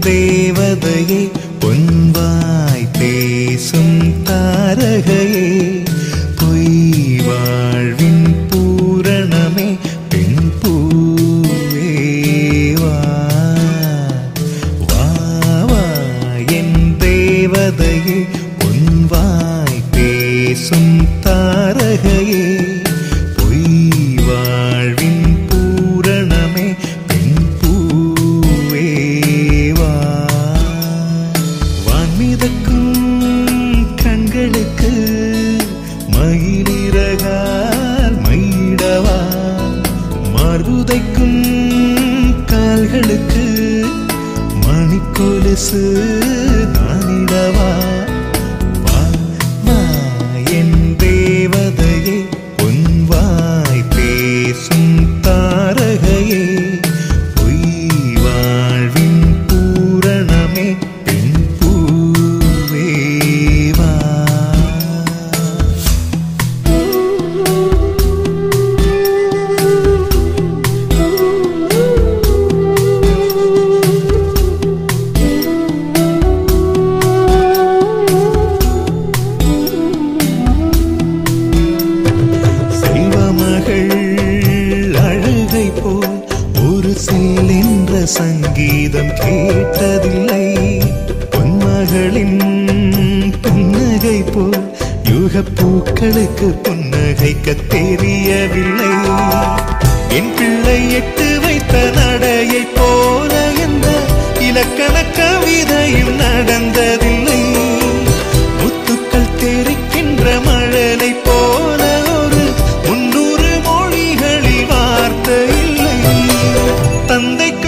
தேவதையே பொன்வாய் பேசும் தாரகையே பொய் வாழ்வின் பூரணமே பெண் பூவே வா வா வா என் தேவதையே பொன்வாய் பேசும் தாரகையே பொய் வாழ்வின் பூரணமே பெண் பூவே வா வான்மிதக்கும் கண்களுக்கு மயிலிறகால் மயிடவா மார்புதைக்கும் கால்களுக்கு மணிக்கொலுசு நானிடவா வா வா என் தேவதையே உன் வாய் பேசும் தாரகையே பொய் வாழ்வின் பூரணமே பெண் பூவே வா செல்வமகள் அழுகை போல் ஒரு செல்லென்ற சங்கீதம் கேட்டதில்லை பொன்மகளின் புன்னகை போல் யுகப் பூக்களுக்கு புன்னகைக்க தெரியவில்லை என் பிள்ளை எட்டு வைத்த நடை